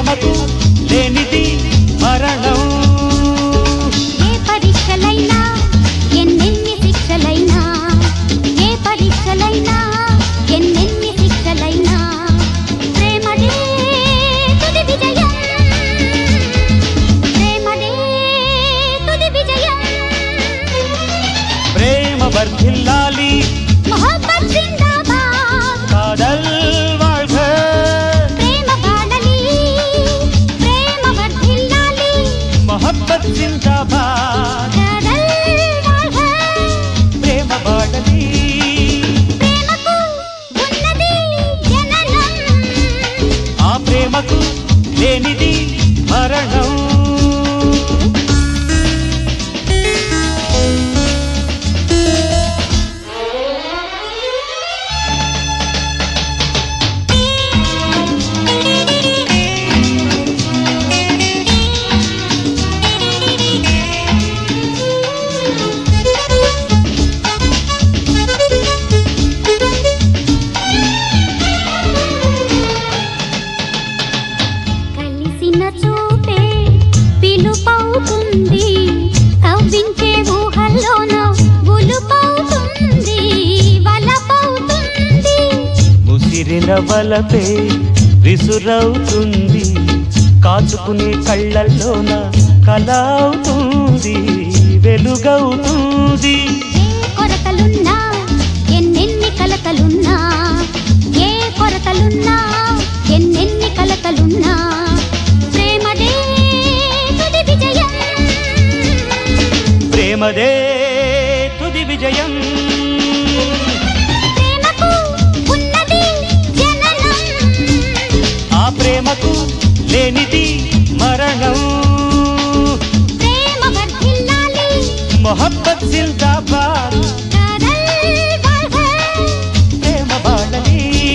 ప్రేమకు లేనిది మరణం ఏ పరీక్షలైనా ఎన్నెన్ని శిక్షలైనా ఏ పరీక్షలైనా ఎన్నెన్ని శిక్షలైనా ప్రేమదే తుది విజయం ప్రేమదే తుది విజయం ప్రేమ వర్ధిల్లాలి మొహబ్బత్ జిందాబాద్ కాదల్ வாழ்க ప్రేమ వాడలి ప్రేమ వర్ధిల్లాలి మొహబ్బత్ జిందాబాద్ కాదల్ వాళ్హ ప్రేమ వాడలి ప్రేమకు ఉన్నది జననం ఆ ప్రేమకు లేనిది మరణం కలిసిన చూపే పిలుపవుతుంది కవ్వించే ఊహల్లోన ఉలుపవుతుంది వలపవుతుంది ముసిరిన వలపే విసురవుతుంది కాచుకునే కళ్ళల్లోన కల అవుతుంది వెలుగవుతుంది ఏ కొరతలున్నా ఎన్నెన్ని కలతలున్నా ఏ కొరతలున్నా ఎన్నెన్ని కలతలున్నా ప్రేమదే తుది విజయం ప్రేమదే తుది విజయం ప్రేమకు ఉన్నది జననం ఆ ప్రేమకు లేనిది మరణం ప్రేమ వర్ధిల్లాలి మొహబ్బత్ జిందాబాద్ కాదల్ వాళ్హ ప్రేమ వాడలి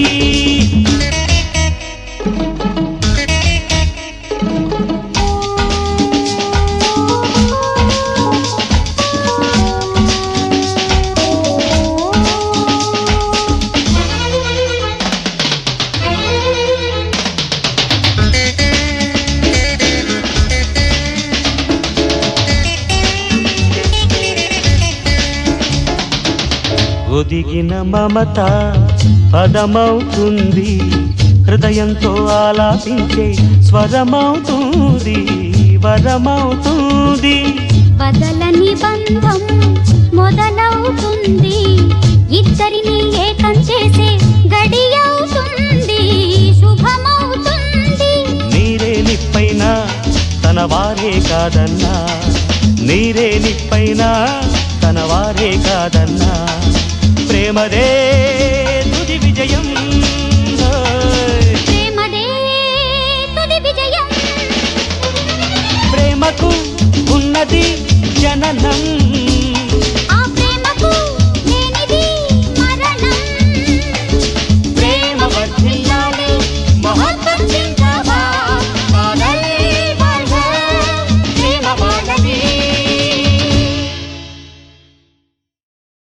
ఒదిగిన మమత పదమవుతుంది హృదయంతో ఆలాపించే స్వరమవుతుంది వరమవుతుంది వదలని బంధం మొదలవుతుంది ఇద్దరిని ఏకం చేసే గడియవుతుంది శుభమవుతుంది నీరే నిప్పైనా తన వారే కాదన్నా నీరే నిప్పైనా తన వారే కాదన్నా ప్రేమదే తుది విజయం ఓయ్. ప్రేమదే తుది విజయం ప్రేమకు ఉన్నది జననం